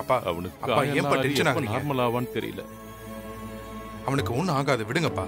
அப்பா அவனுக்கு அப்பா, ஏன்பா tension ஆகுறீங்க? நார்மல் ஆவான்னு தெரியல அவனுக்கு ஒன்றும் ஆகாது விடுங்கப்பா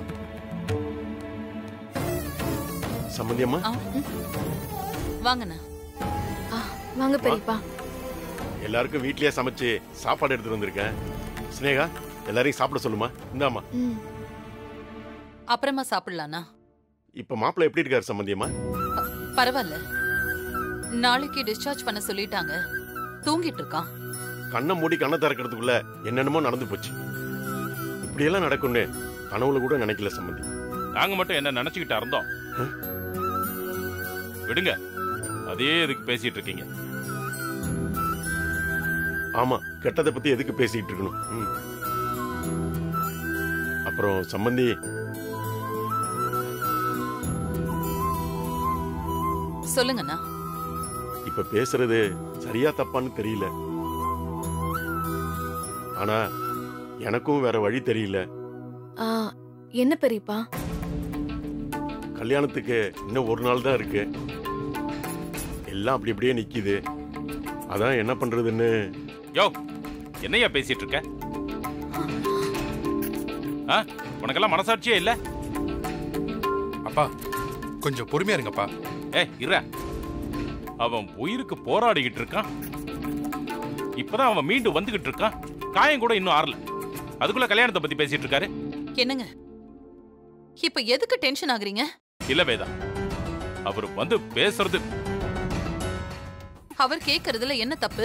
சம்பந்தியம்மா ஆ, ம். வாங்கண்ணா ஆ, வாங்க பெரியப்பா எல்லாருக்கும் வீட்லயே சமைச்சு சாப்பாடு எடுத்துட்டு வந்திருக்கேன் ஸ்னேகா எல்லாரையும் சாப்பிட சொல்லுமா இந்தாம்மா ம் அப்புறமா சாப்பிடலாண்ணா இப்ப மாப்பிள்ளை எப்படி இருக்காரு சம்பந்தியம்மா பரவாயில்ல நாளைக்கு டிஸ்சார்ஜ் பண்ண சொல்லிட்டாங்க தூங்கிட்டு இருக்கான் கண்ணை மூடி கண்ணை திறக்கிறதுக்குள்ள என்னென்னமோ நடந்து போச்சு இப்படியெல்லாம் நடக்கும்னு கனவுல கூட நினைக்கல சம்பந்தி நாங்க மட்டும் என்ன நினைச்சுக்கிட்டு இருந்தோம் விடுங்க அதே எதுக்கு பேசிட்டு இருக்கீங்க ஆமா கெட்டதை பத்தி எதுக்கு பேசிட்டு இருக்கணும் ம். அப்புறம் சம்பந்தி சொல்லுங்கண்ணா இப்ப பேசுறது சரியா தப்பான்னு தெரியல ஆனா எனக்கும் வேற வழி தெரியல ஆ, என்ன பெரியப்பா கல்யாணத்துக்கு இன்னும் ஒரு நாள் தான் இருக்கு எல்லாம் அப்படி அப்படியே நிக்குது அதான் என்ன பண்றதுன்னு யோ என்னையா பேசிட்டு இருக்க ஆ உனக்கெல்லாம் மனசாட்சியே இல்ல அப்பா கொஞ்சம் பொறுமையா இருங்கப்பா ஏ இற அவன் உயிருக்கு போராடிக்கிட்டு இருக்கான் இப்பதான் அவன் மீண்டும் வந்துகிட்டு இருக்கான் காயம் கூட இன்னும் ஆறல அதுக்குள்ள கல்யாணத்தை பத்தி பேசிட்டு இருக்காரு என்னங்க இப்ப எதுக்கு டென்ஷன் ஆகுறீங்க இல்ல வேதா அவர் வந்து பேசுறது அவர் கேக்குறதுல என்ன தப்பு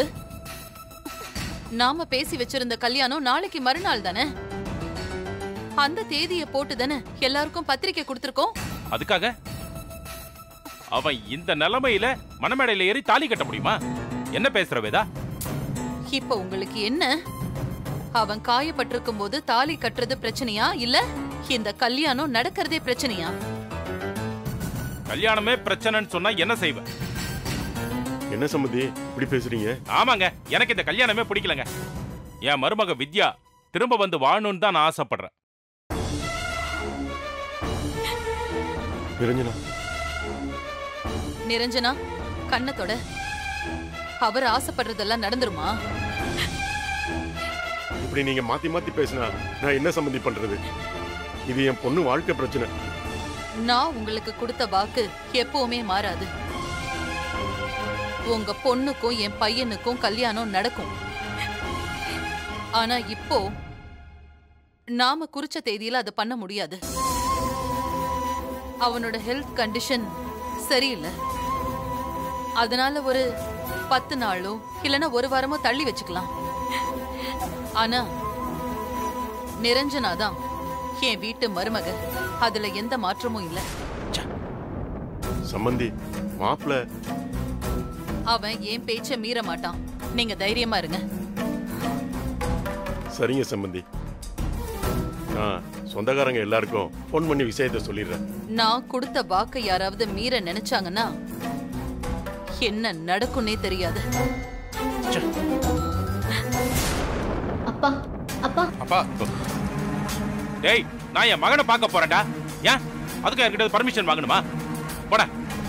நாம பேசி வச்சிருந்த கல்யாணம் நாளைக்கு மறுநாள் தானே அந்த தேதியை போட்டு தானே எல்லாருக்கும் பத்திரிக்கை கொடுத்திருக்கோம் அதுக்காக அவன் இந்த நிலைமையில மணமேடையில ஏறி தாலி கட்ட முடியுமா என்ன பேசுற வேதா இப்ப உங்களுக்கு என்ன அவன் காயப்பட்டிருக்கும் போது தாலி கட்டுறது பிரச்சனையா இல்ல இந்த கல்யாணம் நடக்கிறதே பிரச்சனையா கல்யாணமே பிரச்சனைன்னு சொன்னா என்ன செய்வ என்ன சம்மதி இப்படி பேசுறீங்க ஆமாங்க எனக்கு இந்த கல்யாணமே பிடிக்கலங்க என் மருமக வித்யா திரும்ப வந்து வாழணும்னு தான் நான் ஆசைப்படுறேன் நிரஞ்சனா நிரஞ்சனா கண்ணத்தோட அவர் ஆசைப்படுறதெல்லாம் நடந்துருமா இப்படி நீங்க மாத்தி மாத்தி பேசினா நான் என்ன சம்மந்தி பண்றது இது என் பொண்ணு வாழ்க்கை பிரச்சனை நான் உங்களுக்கு கொடுத்த வாக்கு எப்பவுமே மாறாது உங்க பொண்ணுக்கும் என் பையனுக்கும் கல்யாணம் நடக்கும் ஆனா இப்போ நாம குறிச்ச தேதியில அதை பண்ண முடியாது அவனோட ஹெல்த் கண்டிஷன் சரியில்லை அதனால ஒரு பத்து நாளோ இல்லைன்னா ஒரு வாரமோ தள்ளி வச்சுக்கலாம் ஆனா நிரஞ்சனா தான் என் வீட்டு மருமக அதுல எந்த மாற்றமும் இல்ல சம்மந்தி மாப்பிள்ள அவன் என் பேச்ச மீற மாட்டான் நீங்க தைரியமா இருங்க சரிங்க சம்மந்தி நான் சொந்தக்காரங்க எல்லாருக்கும் ஃபோன் பண்ணி விஷயத்த சொல்லிடுறேன் நான் கொடுத்த வாக்கை யாராவது மீற நினைச்சாங்கன்னா என்ன நடக்கும்னே தெரியாது அப்பா அப்பா அப்பா டேய் நான் என் மகனை பார்க்க போறேன்டா ஏன் அதுக்கு யார்கிட்ட பர்மிஷன் வாங்கணுமா போடா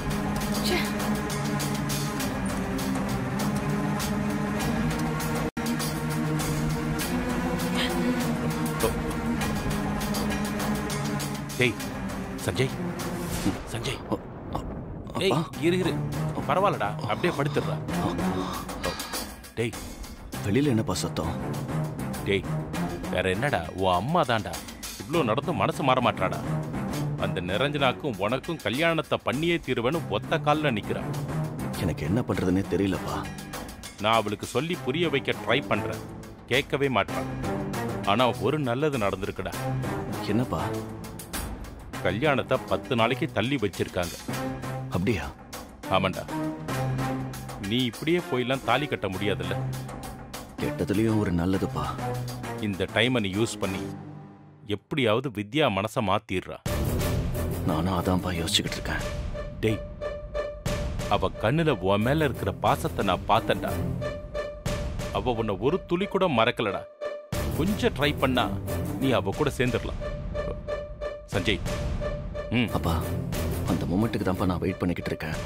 டேய் சஞ்சய் சஞ்சய் டேய் இரு இரு பரவாயில்லடா அப்படியே படுத்துடுறா டேய் வெளியில என்னப்பா சத்தம் டேய் வேற என்னடா உன் அம்மா தான்டா இவ்ளோ நடந்து மனசு மாற மாட்டாடா அந்த நிரஞ்சனாக்கும் உனக்கும் கல்யாணத்தை பண்ணியே தீருவேன்னு ஒத்த கால்ல நிக்கிறான் எனக்கு என்ன பண்றதுன்னே தெரியலப்பா நான் அவளுக்கு சொல்லி புரிய வைக்க ட்ரை பண்றேன் கேட்கவே மாட்டான் ஆனா ஒரு நல்லது நடந்திருக்குடா என்னப்பா கல்யாணத்தை பத்து நாளைக்கு தள்ளி வச்சிருக்காங்க அப்படியா ஆமாண்டா நீ இப்படியே போயெல்லாம் தாலி கட்ட முடியாதுல்ல கெட்டதுலயும் ஒரு நல்லதுப்பா இந்த டைமை நீ யூஸ் பண்ணி எப்படியாவது வித்யா மனசை மாத்திடுறா நானும் அதான்ப்பா யோசிச்சுக்கிட்டு இருக்கேன் டேய் அவ கண்ணுல உன் மேல இருக்கிற பாசத்தை நான் பார்த்தேன்டா அவ உன்னை ஒரு துளி கூட மறக்கலடா கொஞ்சம் ட்ரை பண்ணா நீ அவ கூட சேர்ந்துடலாம் சஞ்சய் ம் அப்பா அந்த மொமெண்ட்டுக்கு தான்ப்பா நான் வெயிட் பண்ணிக்கிட்டு இருக்கேன்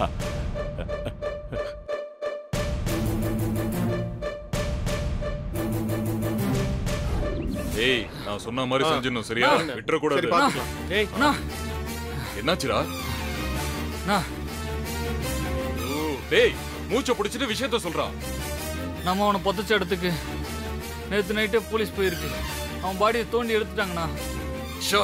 நான் சொன்ன மாதிரி ஆ. செஞ்சிடணும் சரியா சரி, விட்டுறக்கூடாது பாத்துக்கலாம் ஏய் அண்ணா என்னாச்சுடா அண்ணா ஓ, டேய் மூச்சை பிடிச்சிட்டு விஷயத்த சொல்றா நம்ம அவனை பொத்தச்ச இடத்துக்கு நேத்து நைட்டே போலீஸ் போயிருக்கு அவன் பாடியை தோண்டி எடுத்துட்டாங்கண்ணா ஷோ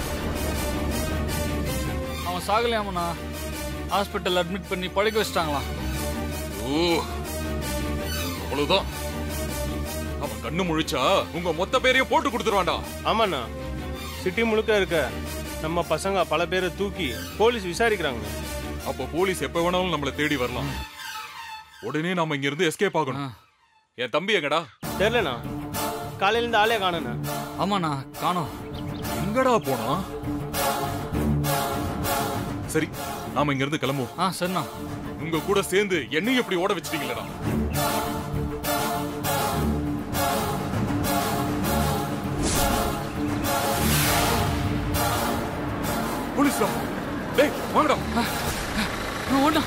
அவன் சாகலையாமண்ணா ஹாஸ்பிட்டல் அட்மிட் பண்ணி படுக்க வச்சிட்டாங்களாம் ஓ அவ்வளவுதான் அவன் கண்ணு முழிச்சா உங்க மொத்த பேரையும் போட்டு கொடுத்துருவான்டா ஆமாண்ணா சிட்டி முழுக்க இருக்க நம்ம பசங்க பல பேரை தூக்கி போலீஸ் விசாரிக்கிறாங்க அப்ப போலீஸ் எப்ப வேணாலும் நம்மள தேடி வரலாம் உடனே நாம இங்க இருந்து எஸ்கேப் ஆகணும் ஆ. என் தம்பி எங்கடா தெரியலண்ணா காலையில இருந்து ஆளே காணண்ணா ஆமாண்ணா காணோம் எங்கடா போனா சரி நாம இங்க இருந்து கிளம்புவோம் ஆ சரிண்ணா உங்க கூட சேர்ந்து என்னையும் இப்படி ஓட வச்சிட்டீங்களா போலீஸ்டா டேய் வாங்கடா ஓடா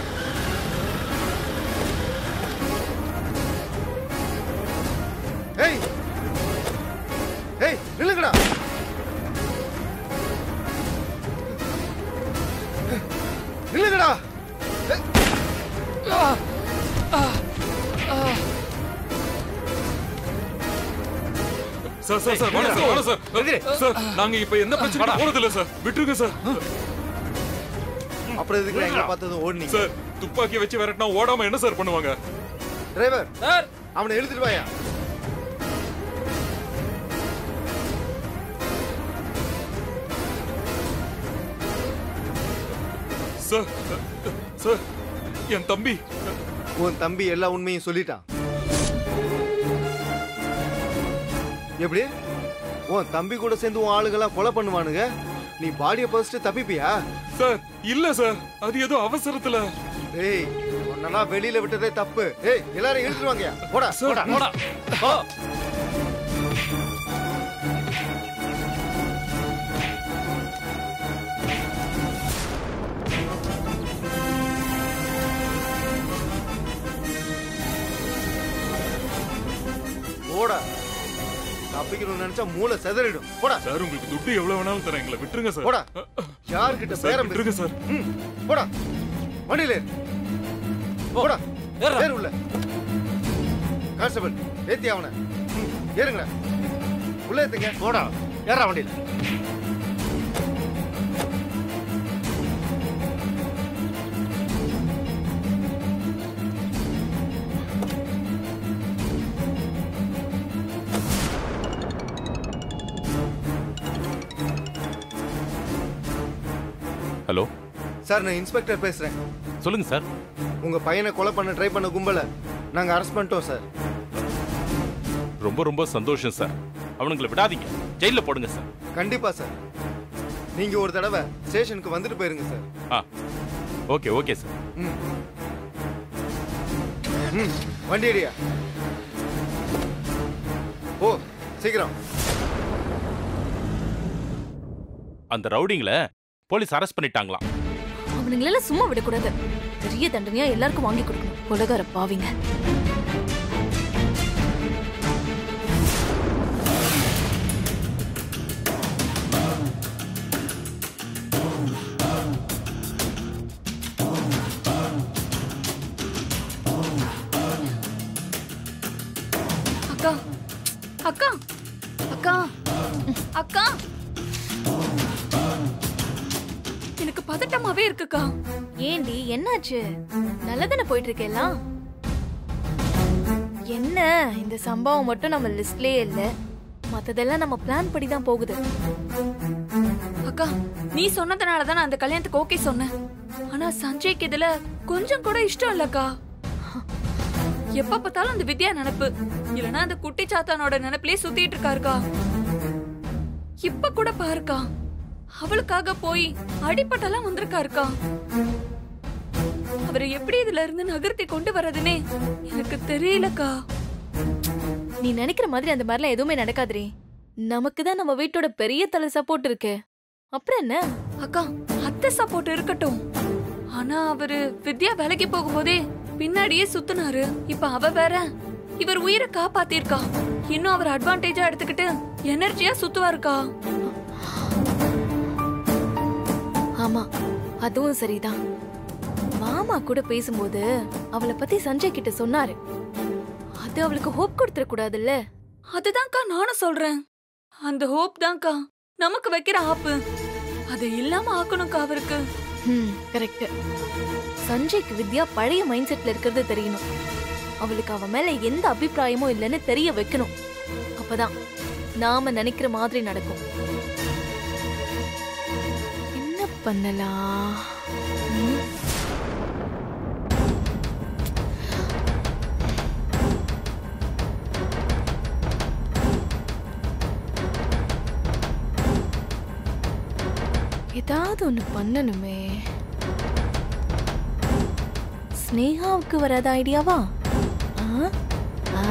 ஏய் ஏய் நில்லுங்கடா நில்லுங்கடா சார் சார் சார் வேணாம் சார் வேணாம் சார் சார் நாங்க இப்ப எந்த பிரச்சனையும் போறது இல்ல சார் விட்டுருங்க சார் அப்புறம் எதுக்கு எங்களை பார்த்ததும் ஓடுனீங்க சார் துப்பாக்கி வச்சு விரட்டினா ஓடாம என்ன சார் பண்ணுவாங்க டிரைவர் சார் அவனை இழுத்துட்டு வாயா சார் சார் என் தம்பி உன் தம்பி எல்லா உண்மையும் சொல்லிட்டான் எப்படி உன் தம்பி கூட சேர்ந்து உன் ஆளுங்கெல்லாம் கொலை பண்ணுவானுங்க நீ பாடியை பறிச்சுட்டு தப்பிப்பியா சார் இல்ல சார் அது ஏதோ அவசரத்துல ஏய் உன்னெல்லாம் வெளியில விட்டதே தப்பு ஏய் எல்லாரும் இழுத்துட்டு வாங்கயா போடா சார் போடா போ. போடா தப்பிக்கணும்னு நினைச்சா மூளை செதறிடும் போடா சார் உங்களுக்கு துட்டு எவ்வளவு வேணாலும் தரேன் எங்களை விட்டுருங்க சார் போடா யார்கிட்ட சார் பேரம் விட்டுருங்க சார் ம், போடா வண்டியில ஏறு. போடா ஏறு உள்ள கான்ஸ்டபிள் ஏத்தி அவனை ம், ஏறுங்கடா உள்ள ஏத்துங்க போடா ஏறா வண்டியில ஹலோ சார் நான் இன்ஸ்பெக்டர் பேசுறேன் சொல்லுங்க சார் உங்க பையனை கொலை பண்ண ட்ரை பண்ண கும்பல நாங்க அரெஸ்ட் பண்ணிட்டோம் சார் ரொம்ப ரொம்ப சந்தோஷம் சார் அவனுங்களை விடாதீங்க ஜெயில போடுங்க சார் கண்டிப்பா சார் நீங்க ஒரு தடவை ஸ்டேஷனுக்கு வந்துட்டு போயிருங்க சார் ஆ ஓகே ஓகே சார் ம் ம் வண்டி அடியா ஓ சீக்கிரம் அந்த ரவுடிங்களை போலீஸ் அரெஸ்ட் பண்ணிட்டாங்களாம் அவனுங்களெல்லாம் சும்மா விடக்கூடாது பெரிய தண்டனையா எல்லாருக்கும் வாங்கி கொடுக்கணும் கொலகார பாவிங்க அக்கா அக்கா அக்கா அக்கா எனக்கு பதட்டமாவே இருக்குக்கா ஏண்டி என்னாச்சு நல்லதானே போயிட்டு இருக்கேலாம் என்ன இந்த சம்பவம் மட்டும் நம்ம லிஸ்ட்லயே இல்ல மத்ததெல்லாம் நம்ம பிளான் படி தான் போகுது அக்கா நீ சொன்னதுனால தான் நான் அந்த கல்யாணத்துக்கு ஓகே சொன்னேன் ஆனா சஞ்சய்க்கு இதுல கொஞ்சம் கூட இஷ்டம் இல்லக்கா எப்ப பார்த்தாலும் அந்த வித்யா நினைப்பு இல்லனா அந்த குட்டி சாத்தானோட நினைப்பிலே சுத்திட்டு இருக்காருக்கா இப்ப கூட பாருக்கா அவளுக்காக போய் அடிப்பட்டெல்லாம் வந்திருக்காருக்கா அவரை எப்படி இதுல இருந்து நகர்த்தி கொண்டு வர்றதுன்னே எனக்கு தெரியலக்கா நீ நினைக்கிற மாதிரி அந்த மாதிரிலாம் எதுவுமே நடக்காதுரி நமக்கு தான் நம்ம வீட்டோட பெரிய தலை சப்போர்ட் இருக்கு அப்புறம் என்ன அக்கா அத்தை சப்போர்ட் இருக்கட்டும் ஆனா அவரு வித்யா வேலைக்கு போகும்போதே பின்னாடியே சுத்துனாரு இப்ப அவ வேற இவர் உயிரை காப்பாத்திருக்கா இன்னும் அவர் அட்வான்டேஜா எடுத்துக்கிட்டு எனர்ஜியா சுத்துவாருக்கா ஆமா அதுவும் சரிதான் மாமா கூட பேசும்போது அவளை பத்தி சஞ்சய் கிட்ட சொன்னாரு அது அவளுக்கு ஹோப் கொடுத்துட கூடாதுல்ல அதுதான்க்கா நானும் சொல்றேன் அந்த ஹோப் தான்க்கா நமக்கு வைக்கிற ஆப்பு அது இல்லாம ஆக்கணும்க்கா அவருக்கு ம் கரெக்ட் சஞ்சய்க்கு வித்யா பழைய மைண்ட் செட்ல இருக்கிறது தெரியணும் அவளுக்கு அவ மேல எந்த அபிப்பிராயமும் இல்லைன்னு தெரிய வைக்கணும் அப்பதான் நாம நினைக்கிற மாதிரி நடக்கும் என்ன பண்ணலாம் ம்? ஏதாவது ஒண்ணு பண்ணணுமே ஸ்னேகாவுக்கு வராத ஐடியாவா ஆ? ஆ.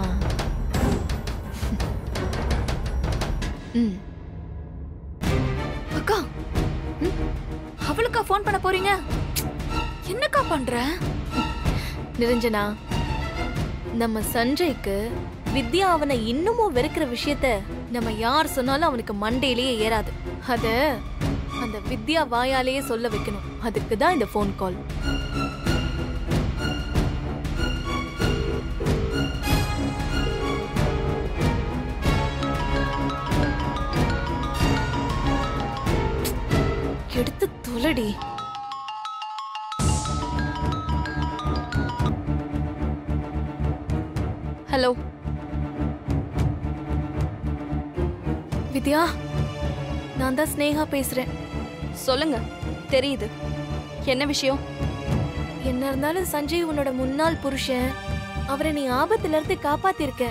ம் அக்கா ம், அவளுக்கா ஃபோன் பண்ண போறீங்க என்னக்கா பண்ற நிரஞ்சனா நம்ம சஞ்சய்க்கு வித்யா அவனை இன்னமும் வெறுக்கிற விஷயத்த நம்ம யார் சொன்னாலும் அவனுக்கு மண்டையிலேயே ஏறாது அத அந்த வித்யா வாயாலேயே சொல்ல வைக்கணும் அதுக்கு தான் இந்த ஃபோன் கால் எடுத்து தொலடி ஹலோ வித்யா நான் தான் ஸ்னேகா பேசுறேன் சொல்லுங்க தெரியுது என்ன விஷயம் என்ன இருந்தாலும் சஞ்சய் உன்னோட முன்னாள் புருஷன் அவரை நீ ஆபத்துல இருந்து காப்பாத்திருக்க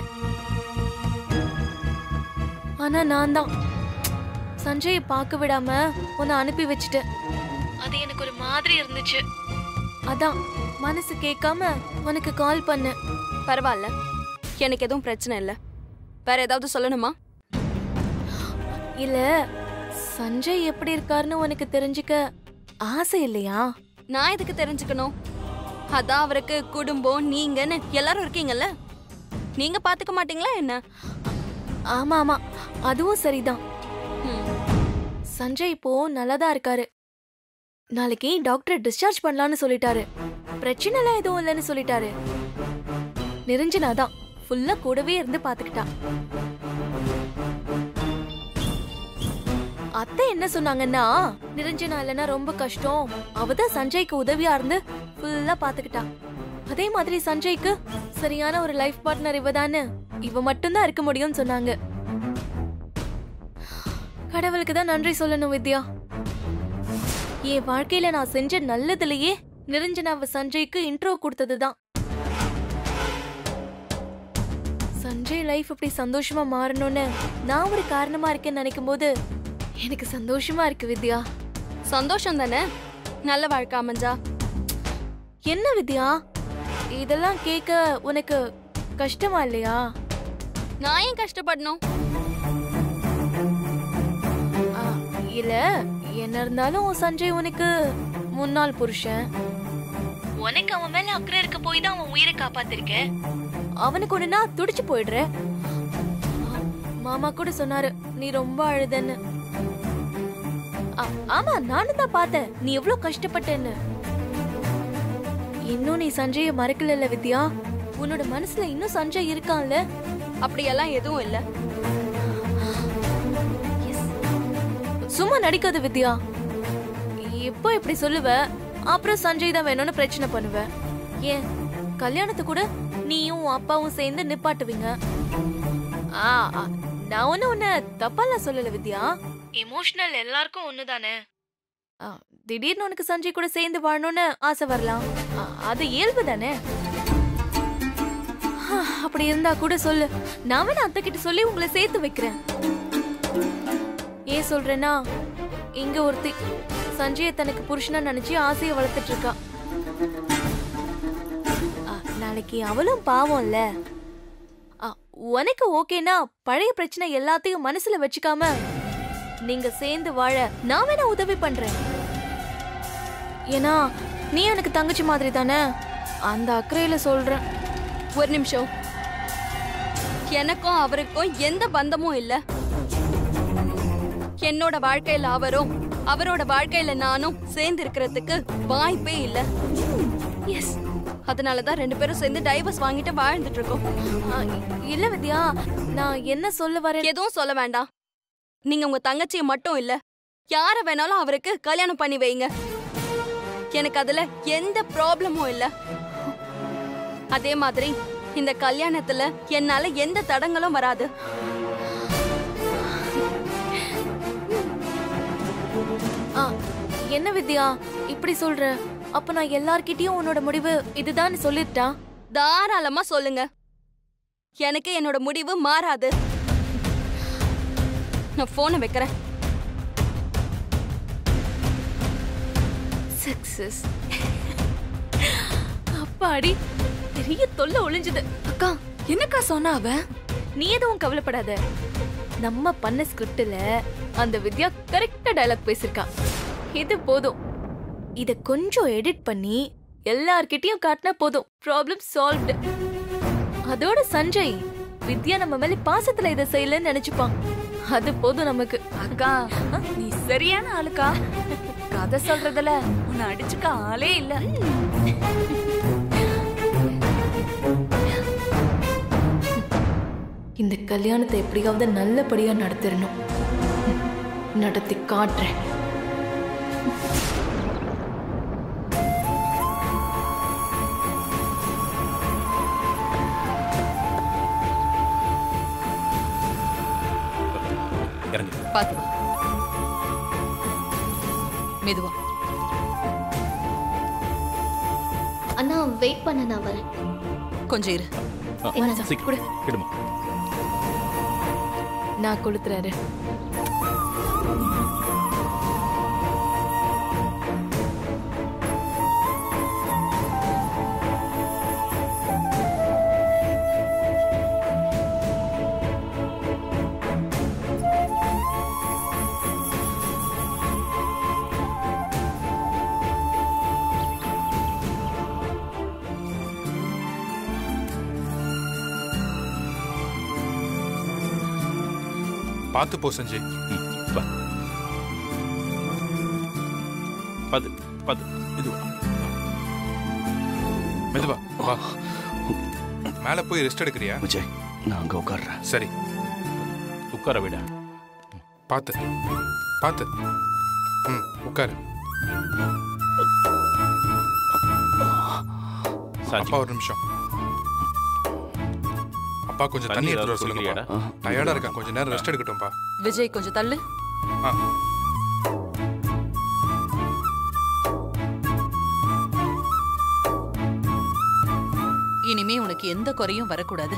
ஆனா நான் தான் சஞ்சயை பார்க்க விடாம உன்னை அனுப்பி வச்சிட்டேன் அது எனக்கு ஒரு மாதிரி இருந்துச்சு அதான் மனசு கேட்காம உனக்கு கால் பண்ணேன் பரவாயில்ல எனக்கு எதுவும் பிரச்சனை இல்லை வேற ஏதாவது சொல்லணுமா இல்ல சஞ்சய் எப்படி இருக்காருன்னு உனக்கு தெரிஞ்சுக்க ஆசை இல்லையா நான் எதுக்கு தெரிஞ்சுக்கணும் அதான் அவருக்கு குடும்பம் நீங்கன்னு எல்லாரும் இருக்கீங்கல்ல நீங்க பாத்துக்க மாட்டீங்களா என்ன ஆமா ஆமா அதுவும் சரிதான் ம். சஞ்சய் இப்போ நல்லாதான் இருக்காரு நாளைக்கு டாக்டர் டிஸ்சார்ஜ் பண்ணலாம்னு சொல்லிட்டாரு பிரச்சனைலாம் எதுவும் இல்லைன்னு சொல்லிட்டாரு நிரஞ்சனா தான் ஃபுல்லா கூடவே இருந்து பாத்துக்கிட்டா அத்தை என்ன சொன்னாங்கன்னா நிரஞ்சனா இல்லைன்னா ரொம்ப கஷ்டம் அவதான் சஞ்சய்க்கு உதவியா இருந்து ஃபுல்லா பாத்துக்கிட்டா அதே மாதிரி சஞ்சய்க்கு சரியான ஒரு லைஃப் பார்ட்னர் இவதான்னு இவ மட்டும்தான் இருக்க முடியும்னு சொன்னாங்க கடவுளுக்கு தான் நன்றி சொல்லணும் வித்யா என் வாழ்க்கையில நான் செஞ்ச நல்லதுலயே நிரஞ்சனாவ சஞ்சய்க்கு இன்ட்ரோ கொடுத்ததுதான் சஞ்சய் லைஃப் இப்படி சந்தோஷமா மாறணும்னு நான் ஒரு காரணமா இருக்கேன்னு நினைக்கும் போது எனக்கு சந்தோஷமா இருக்கு வித்யா சந்தோஷம் தானே நல்ல வாழ்க்கை அமைஞ்சா என்ன வித்யா இதெல்லாம் கேட்க உனக்கு கஷ்டமா இல்லையா நான் ஏன் கஷ்டப்படணும் ஆ, இல்ல என்ன இருந்தாலும் உன் சஞ்சய் உனக்கு முன்னாள் புருஷன் உனக்கு அவன் மேல அக்கறை இருக்க போய் தான் அவன் உயிரை காப்பாத்திருக்க அவனுக்கு ஒண்ணுனா துடிச்சு போயிடுற ஆ, மாமா கூட சொன்னாரு நீ ரொம்ப அழுதன்னு ஆ, ஆமா நானும் தான் பார்த்தேன் நீ எவ்வளவு கஷ்டப்பட்டேன்னு இன்னும் நீ சஞ்சய மறக்கல வித்யா உன்னோட மனசுல இன்னும் சஞ்சய் இருக்கான்ல அப்படியெல்லாம் எதுவும் இல்லை சும்மா நடிக்காத வித்யா எப்போ இப்படி சொல்லுவ அப்புறம் சஞ்சய் தான் வேணும்னு பிரச்சனை பண்ணுவ ஏன் கல்யாணத்தை கூட நீயும் உன் அப்பாவும் சேர்ந்து நிப்பாட்டுவீங்க ஆ ஆ, நான் ஒண்ணு உன்ன தப்பாலாம் சொல்லல வித்யா எமோஷனல் எல்லாருக்கும் ஒண்ணுதானே ஆ, திடீர்னு உனக்கு சஞ்சய் கூட சேர்ந்து வாழணும்னு ஆசை வரலாம் ஆ, அது இயல்பு தானே ஆ, அப்படி இருந்தா கூட சொல்லு நான் வேணா அத்தை கிட்ட சொல்லி உங்களை சேர்த்து வைக்கிறேன் ஏன் சொல்றேன்னா இங்க ஒருத்தி சஞ்சய தனக்கு புருஷனா நினைச்சு ஆசையை வளர்த்துட்டு இருக்கா ஆ, நாளைக்கு அவளும் பாவம்ல ஆ, உனக்கு ஓகேனா பழைய பிரச்சனை எல்லாத்தையும் மனசுல வச்சுக்காம நீங்க சேர்ந்து வாழ நான் வேணா உதவி பண்றேன் ஏன்னா நீ எனக்கு தங்கச்சி மாதிரி தானே அந்த அக்கறையில சொல்றேன் ஒரு நிமிஷம் எனக்கும் அவருக்கும் எந்த பந்தமும் இல்ல என்னோட வாழ்க்கையில அவரும் அவரோட வாழ்க்கையில நானும் சேர்ந்து இருக்கிறதுக்கு வாய்ப்பே இல்ல எஸ் அதனாலதான் ரெண்டு பேரும் சேர்ந்து டைவர்ஸ் வாங்கிட்டு வாழ்ந்துட்டு இருக்கோம் இல்ல வித்யா நான் என்ன சொல்ல வரேன் எதுவும் சொல்ல வேண்டாம் நீங்க உங்க தங்கச்சியை மட்டும் இல்ல யார வேணாலும் அவருக்கு கல்யாணம் பண்ணி வைங்க எனக்கு அதுல எந்த ப்ராப்ளமும் இல்ல அதே மாதிரி இந்த கல்யாணத்துல என்னால எந்த தடங்களும் வராது ஆ, என்ன வித்யா இப்படி சொல்ற அப்ப நான் எல்லார்கிட்டயும் உன்னோட முடிவு இதுதான் சொல்லிட்டா தாராளமா சொல்லுங்க எனக்கு என்னோட முடிவு மாறாது நான் போனை வைக்கிறேன் சக்சஸ் அப்பாடி பெரிய தொல்லை ஒளிஞ்சுது அக்கா என்னக்கா சொன்னா அவ நீ எதுவும் கவலைப்படாத நம்ம பண்ண ஸ்கிரிப்ட்ல அந்த வித்யா கரெக்டா டயலாக் பேசிருக்கா இது போதும் இத கொஞ்சம் எடிட் பண்ணி எல்லார்கிட்டயும் காட்டினா போதும் ப்ராப்ளம் சால்வ்டு அதோட சஞ்சய் வித்யா நம்ம மேல பாசத்துல இதை செய்யலன்னு நினைச்சுப்பான் அது போதும் நமக்கு அக்கா நீ சரியான ஆளுக்கா கதை சொல்றதுல உன்னை அடிச்சுக்க ஆளே இல்ல இந்த கல்யாணத்தை எப்படியாவது நல்லபடியா நடத்திடணும் நடத்தி காட்டுறேன் இறங்கு பாத்து வா மெதுவா அண்ணா வெயிட் பண்ண நான் வரேன் கொஞ்சம் இரு ஆ, என்ன சீக்கிரம் கிடுமா நான் கொளுத்துறாரு பார்த்து போ சஞ்சய் வா பது பது இது மெதுவா வா மேல போய் ரெஸ்ட் எடுக்கிறியா விஜய் நான் அங்க உட்கார்றேன் சரி உட்கார விட பார்த்து பார்த்து ம் உட்காரு அப்பா ஒரு நிமிஷம் அப்பா கொஞ்சம் தண்ணி தண்ணி எடுத்துட்டு வர ஏதாவது சொல்லுங்கப்பா குடிக்கிறியாடா? டயர்டா இருக்கேன் கொஞ்சம் நேரம் ரெஸ்ட் எடுக்கட்டும்பா விஜய் கொஞ்சம் தள்ளு ஆ இனிமே உனக்கு எந்த குறையும் வரக்கூடாது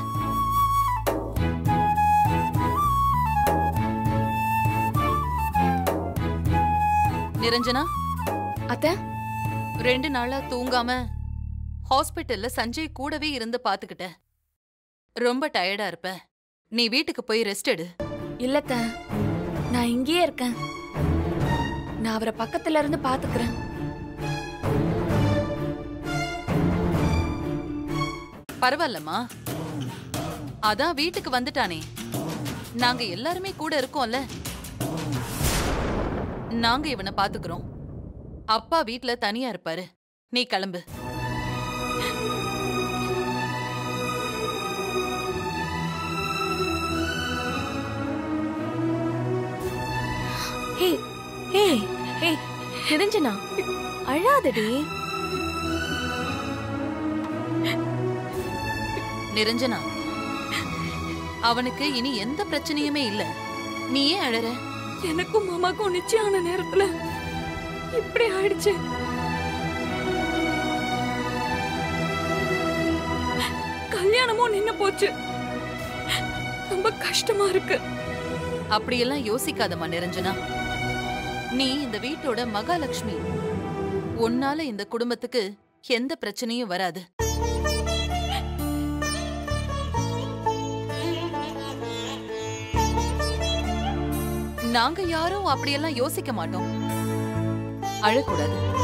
நிரஞ்சனா அத்த ரெண்டு நாளா தூங்காம ஹாஸ்பிட்டல்ல சஞ்சய் கூடவே இருந்து பாத்துக்கிட்ட ரொம்ப டயர்டா இருப்ப நீ வீட்டுக்கு போய் ரெஸ்ட் எடு இல்லத்த நான் இங்கேயே இருக்கேன் நான் அவரை பக்கத்துல இருந்து பாத்துக்கிறேன் பரவாயில்லம்மா அதான் வீட்டுக்கு வந்துட்டானே நாங்க எல்லாருமே கூட இருக்கோம்ல நாங்க இவனை பாத்துக்கிறோம் அப்பா வீட்ல தனியா இருப்பாரு நீ கிளம்பு ஹே ஹே ஹே நிரஞ்சனா அழாதடி நிரஞ்சனா அவனுக்கு இனி எந்த பிரச்சனையுமே இல்ல நீ ஏன் அழற எனக்கும் மாமாக்கும் நிச்சயம் ஆன நேரத்துல இப்படி ஆயிடுச்சு கல்யாணமும் நின்னு போச்சு ரொம்ப கஷ்டமா இருக்கு அப்படியெல்லாம் யோசிக்காதம்மா நிரஞ்சனா நீ இந்த வீட்டோட மகாலட்சுமி உன்னால இந்த குடும்பத்துக்கு எந்த பிரச்சனையும் வராது நாங்க யாரும் அப்படியெல்லாம் யோசிக்க மாட்டோம் அழக்கூடாது